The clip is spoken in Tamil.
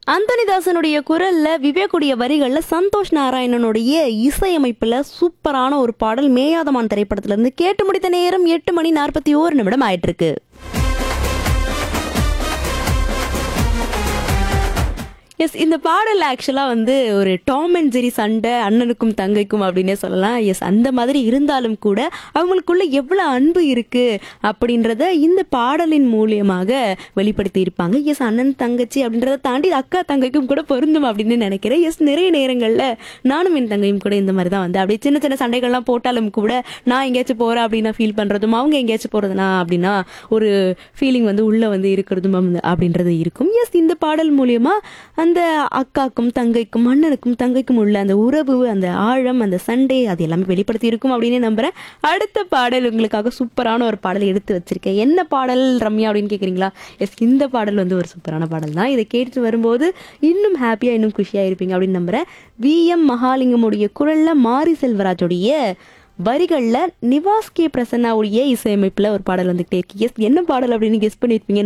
அந்தனிதாசனுடைய குரல்ல விவேக்குடைய வரிகள்ல சந்தோஷ் நாராயணனுடைய இசையமைப்புல சூப்பரான ஒரு பாடல் மேயாதமான் திரைப்படத்துல இருந்து கேட்டு முடித்த நேரம் எட்டு மணி நாற்பத்தி ஓரு நிமிடம் ஆயிட்டு இருக்கு எஸ் இந்த பாடல் ஆக்சுவலாக வந்து ஒரு டாம் அண்ட் ஜெரி சண்டை அண்ணனுக்கும் தங்கைக்கும் அப்படின்னே சொல்லலாம் எஸ் அந்த மாதிரி இருந்தாலும் கூட அவங்களுக்குள்ள எவ்வளோ அன்பு இருக்கு அப்படின்றத இந்த பாடலின் மூலியமாக வெளிப்படுத்தி இருப்பாங்க எஸ் அண்ணன் தங்கச்சி அப்படின்றத தாண்டி அக்கா தங்கைக்கும் கூட பொருந்தும் அப்படின்னு நினைக்கிறேன் எஸ் நிறைய நேரங்களில் நானும் என் தங்கையும் கூட இந்த மாதிரி தான் வந்து அப்படியே சின்ன சின்ன சண்டைகள்லாம் போட்டாலும் கூட நான் எங்கேயாச்சும் போகிறேன் அப்படின்னா ஃபீல் பண்ணுறதும் அவங்க எங்கேயாச்சும் போகிறதுனா அப்படின்னா ஒரு ஃபீலிங் வந்து உள்ளே வந்து இருக்கிறதும் வந்து அப்படின்றது இருக்கும் எஸ் இந்த பாடல் மூலியமா அந்த அக்காக்கும் தங்கைக்கும் அண்ணனுக்கும் தங்கைக்கும் உள்ள அந்த உறவு அந்த ஆழம் அந்த சண்டை அது எல்லாமே வெளிப்படுத்தி இருக்கும் அப்படின்னு நம்புறேன் அடுத்த பாடல் உங்களுக்காக சூப்பரான ஒரு பாடல் எடுத்து வச்சிருக்கேன் என்ன பாடல் ரம்யா அப்படின்னு கேட்குறீங்களா எஸ் இந்த பாடல் வந்து ஒரு சூப்பரான பாடல் தான் இதை கேட்டுட்டு வரும்போது இன்னும் ஹாப்பியாக இன்னும் குஷியாக இருப்பீங்க அப்படின்னு நம்புறேன் வி எம் மகாலிங்கமுடைய குரல்ல மாரி செல்வராஜுடைய வரிகளில் நிவாஸ் கே பிரசன்னாவுடைய இசையமைப்பில் ஒரு பாடல் வந்துகிட்டே இருக்கு எஸ் என்ன பாடல் அப்படின்னு கெஸ் பண்ணியிருப்பீங்க